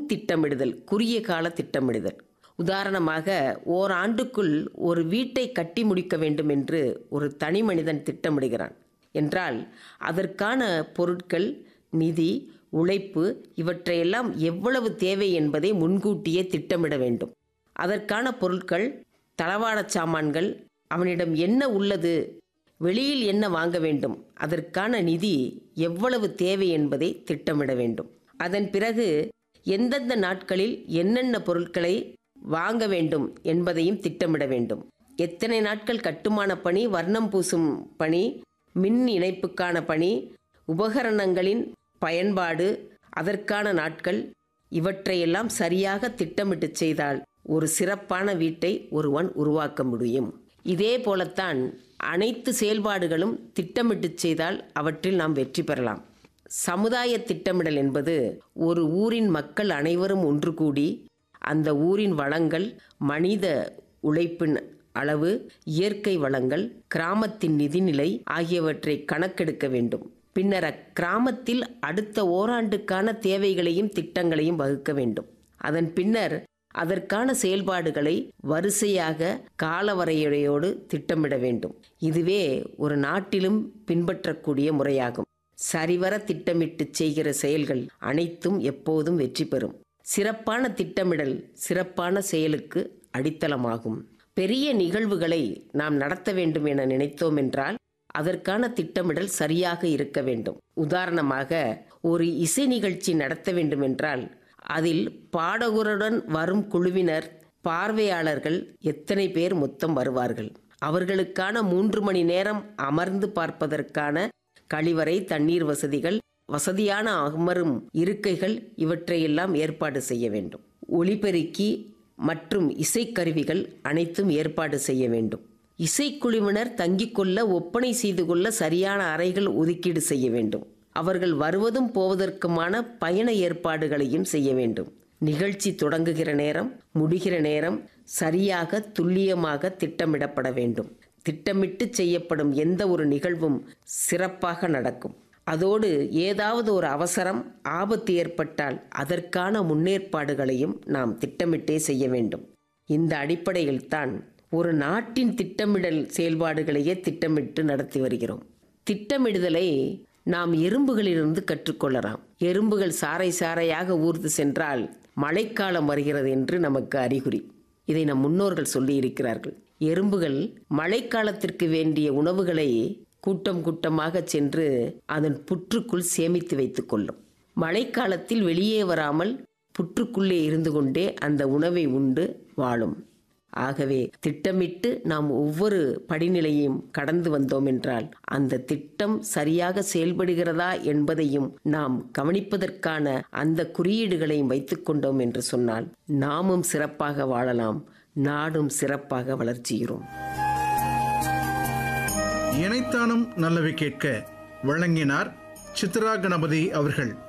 திட்டமிடுதல் குறுகிய கால திட்டமிடுதல் உதாரணமாக ஓராண்டுக்குள் ஒரு வீட்டை கட்டி முடிக்க வேண்டும் என்று ஒரு தனி மனிதன் திட்டமிடுகிறான் என்றால் அதற்கான பொருட்கள் நிதி உழைப்பு இவற்றையெல்லாம் எவ்வளவு தேவை என்பதை முன்கூட்டியே திட்டமிட வேண்டும் அதற்கான பொருட்கள் தளவாடச் சாமான்கள் அவனிடம் என்ன உள்ளது வெளியில் என்ன வாங்க வேண்டும் அதற்கான நிதி எவ்வளவு தேவை என்பதை திட்டமிட வேண்டும் அதன் பிறகு எந்தெந்த நாட்களில் என்னென்ன பொருட்களை வாங்க வேண்டும் என்பதையும் திட்டமிட வேண்டும் எத்தனை நாட்கள் கட்டுமான பணி வர்ணம் பூசும் பணி மின் இணைப்புக்கான பணி உபகரணங்களின் பயன்பாடு அதற்கான நாட்கள் இவற்றையெல்லாம் சரியாக திட்டமிட்டு செய்தால் ஒரு சிறப்பான வீட்டை ஒருவன் உருவாக்க முடியும் இதே போலத்தான் அனைத்து செயல்பாடுகளும் திட்டமிட்டு செய்தால் அவற்றில் நாம் வெற்றி பெறலாம் சமுதாய திட்டமிடல் என்பது ஒரு ஊரின் மக்கள் அனைவரும் ஒன்று கூடி அந்த ஊரின் வளங்கள் மனித உழைப்பின் அளவு இயற்கை வளங்கள் கிராமத்தின் நிதிநிலை ஆகியவற்றை கணக்கெடுக்க வேண்டும் பின்னர் அக்கிராமத்தில் அடுத்த ஓராண்டுக்கான தேவைகளையும் திட்டங்களையும் வகுக்க வேண்டும் அதன் பின்னர் அதற்கான செயல்பாடுகளை வரிசையாக காலவரையறையோடு திட்டமிட வேண்டும் இதுவே ஒரு நாட்டிலும் பின்பற்றக்கூடிய முறையாகும் சரிவர திட்டமிட்டு செய்கிற செயல்கள் அனைத்தும் எப்போதும் வெற்றி பெறும் சிறப்பான திட்டமிடல் சிறப்பான செயலுக்கு அடித்தளமாகும் பெரிய நிகழ்வுகளை நாம் நடத்த வேண்டும் என நினைத்தோம் என்றால் அதற்கான திட்டமிடல் சரியாக இருக்க வேண்டும் உதாரணமாக ஒரு இசை நிகழ்ச்சி நடத்த வேண்டும் என்றால் அதில் பாடகருடன் வரும் குழுவினர் பார்வையாளர்கள் எத்தனை பேர் மொத்தம் வருவார்கள் அவர்களுக்கான மூன்று மணி நேரம் அமர்ந்து பார்ப்பதற்கான கழிவறை தண்ணீர் வசதிகள் வசதியான அமரும் இருக்கைகள் இவற்றையெல்லாம் ஏற்பாடு செய்ய வேண்டும் ஒளிபெருக்கி மற்றும் இசைக்கருவிகள் அனைத்தும் ஏற்பாடு செய்ய வேண்டும் இசைக்குழுவினர் தங்கிக் கொள்ள ஒப்பனை செய்து கொள்ள சரியான அறைகள் ஒதுக்கீடு செய்ய வேண்டும் அவர்கள் வருவதும் போவதற்குமான பயண ஏற்பாடுகளையும் செய்ய வேண்டும் நிகழ்ச்சி தொடங்குகிற நேரம் முடிகிற நேரம் சரியாக துல்லியமாக திட்டமிடப்பட வேண்டும் திட்டமிட்டு செய்யப்படும் எந்த ஒரு நிகழ்வும் சிறப்பாக நடக்கும் அதோடு ஏதாவது ஒரு அவசரம் ஆபத்து ஏற்பட்டால் அதற்கான முன்னேற்பாடுகளையும் நாம் திட்டமிட்டே செய்ய வேண்டும் இந்த அடிப்படையில்தான் ஒரு நாட்டின் திட்டமிடல் செயல்பாடுகளையே திட்டமிட்டு நடத்தி வருகிறோம் திட்டமிடுதலை நாம் எறும்புகளிலிருந்து கற்றுக்கொள்ளலாம் எறும்புகள் சாறை சாறையாக ஊர்ந்து சென்றால் மழைக்காலம் வருகிறது என்று நமக்கு அறிகுறி இதை நம் முன்னோர்கள் சொல்லி இருக்கிறார்கள் எறும்புகள் மழைக்காலத்திற்கு வேண்டிய உணவுகளை கூட்டம் கூட்டமாக சென்று அதன் புற்றுக்குள் சேமித்து வைத்துக் கொள்ளும் மழைக்காலத்தில் வெளியே வராமல் புற்றுக்குள்ளே இருந்து கொண்டே அந்த உணவை உண்டு வாழும் ஆகவே திட்டமிட்டு நாம் ஒவ்வொரு படிநிலையும் கடந்து வந்தோம் என்றால் அந்த திட்டம் சரியாக செயல்படுகிறதா என்பதையும் நாம் கவனிப்பதற்கான அந்த குறியீடுகளையும் வைத்துக்கொண்டோம் என்று சொன்னால் நாமும் சிறப்பாக வாழலாம் நாடும் சிறப்பாக வளர்ச்சிகிறோம் இணைத்தானும் நல்லவை கேட்க வழங்கினார் சித்ரா கணபதி அவர்கள்